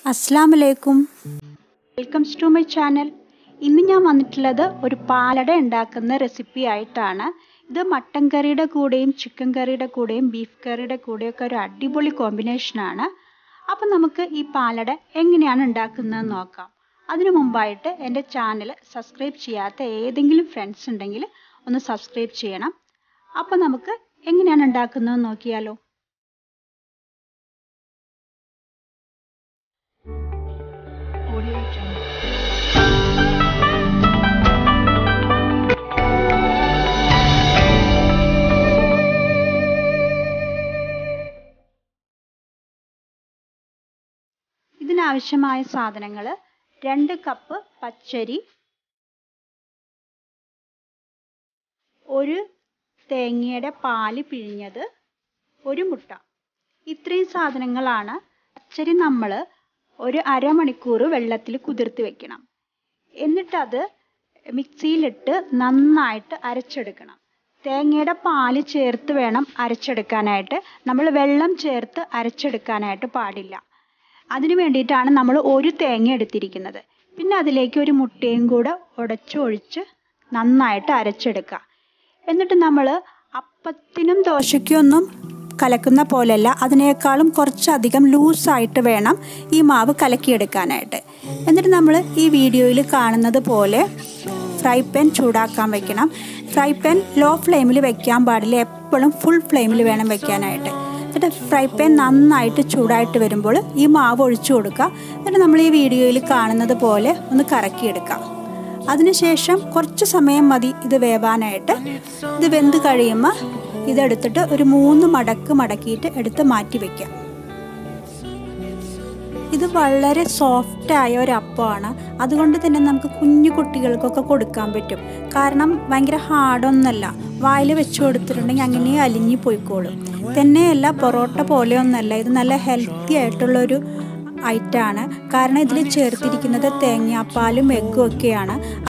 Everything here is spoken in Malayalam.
അസ്സാം വലൈക്കും വെൽക്കംസ് ടു മൈ ചാനൽ ഇന്ന് ഞാൻ വന്നിട്ടുള്ളത് ഒരു പാലട ഉണ്ടാക്കുന്ന റെസിപ്പി ആയിട്ടാണ് ഇത് മട്ടൻ കറിയുടെ കൂടെയും ചിക്കൻ കറിയുടെ കൂടെയും ബീഫ് കറിയുടെ കൂടെയൊക്കെ ഒരു അടിപൊളി കോമ്പിനേഷനാണ് അപ്പം നമുക്ക് ഈ പാലട എങ്ങനെയാണ് ഉണ്ടാക്കുന്നതെന്ന് നോക്കാം അതിനു മുമ്പായിട്ട് എൻ്റെ ചാനൽ സബ്സ്ക്രൈബ് ചെയ്യാത്ത ഏതെങ്കിലും ഫ്രണ്ട്സ് ഉണ്ടെങ്കിൽ ഒന്ന് സബ്സ്ക്രൈബ് ചെയ്യണം അപ്പം നമുക്ക് എങ്ങനെയാണ് ഉണ്ടാക്കുന്നതെന്ന് നോക്കിയാലോ ഇതിനാവശ്യമായ സാധനങ്ങൾ രണ്ട് കപ്പ് പച്ചരി ഒരു തേങ്ങയുടെ പാല് പിഴിഞ്ഞത് ഒരു മുട്ട ഇത്രയും സാധനങ്ങളാണ് പച്ചരി നമ്മൾ ഒരു അരമണിക്കൂർ വെള്ളത്തിൽ കുതിർത്ത് വെക്കണം എന്നിട്ടത് മിക്സിയിലിട്ട് നന്നായിട്ട് അരച്ചെടുക്കണം തേങ്ങയുടെ പാല് ചേർത്ത് വേണം അരച്ചെടുക്കാനായിട്ട് നമ്മൾ വെള്ളം ചേർത്ത് അരച്ചെടുക്കാനായിട്ട് പാടില്ല അതിന് വേണ്ടിയിട്ടാണ് നമ്മൾ ഒരു തേങ്ങ എടുത്തിരിക്കുന്നത് പിന്നെ അതിലേക്ക് ഒരു മുട്ടയും കൂടെ ഉടച്ചൊഴിച്ച് നന്നായിട്ട് അരച്ചെടുക്കുക എന്നിട്ട് നമ്മൾ അപ്പത്തിനും ദോശയ്ക്കും ഒന്നും കലക്കുന്ന പോലെയല്ല അതിനേക്കാളും കുറച്ചധികം ലൂസായിട്ട് വേണം ഈ മാവ് കലക്കിയെടുക്കാനായിട്ട് എന്നിട്ട് നമ്മൾ ഈ വീഡിയോയിൽ കാണുന്നത് പോലെ ഫ്രൈ പാൻ ചൂടാക്കാൻ വെക്കണം ഫ്രൈ പാൻ ലോ ഫ്ലെയിമിൽ വെക്കാൻ പാടില്ല എപ്പോഴും ഫുൾ ഫ്ലെയിമിൽ വേണം വെക്കാനായിട്ട് എന്നിട്ട് ഫ്രൈ പാൻ നന്നായിട്ട് ചൂടായിട്ട് വരുമ്പോൾ ഈ മാവ് ഒഴിച്ചു കൊടുക്കുക എന്നിട്ട് നമ്മൾ ഈ വീഡിയോയിൽ കാണുന്നത് പോലെ ഒന്ന് കറക്കിയെടുക്കാം അതിനുശേഷം കുറച്ച് സമയം മതി ഇത് വേവാനായിട്ട് ഇത് വെന്ത് കഴിയുമ്പോൾ ഇതെടുത്തിട്ട് ഒരു മൂന്ന് മടക്ക് മടക്കിയിട്ട് എടുത്ത് മാറ്റി വയ്ക്കാം ഇത് വളരെ സോഫ്റ്റായ ഒരു അപ്പമാണ് അതുകൊണ്ട് തന്നെ നമുക്ക് കുഞ്ഞു കുട്ടികൾക്കൊക്കെ കൊടുക്കാൻ പറ്റും കാരണം ഭയങ്കര ഹാർഡൊന്നല്ല വായിൽ വെച്ച് കൊടുത്തിട്ടുണ്ടെങ്കിൽ അങ്ങനെ അലിഞ്ഞു പോയിക്കോളും തന്നെയല്ല പൊറോട്ട പോലെയൊന്നല്ല ഇത് നല്ല ഹെൽത്തി ആയിട്ടുള്ളൊരു ഐറ്റമാണ് കാരണം ഇതിൽ ചേർത്തിരിക്കുന്നത് തേങ്ങാപ്പാലും എഗ്ഗും ഒക്കെയാണ്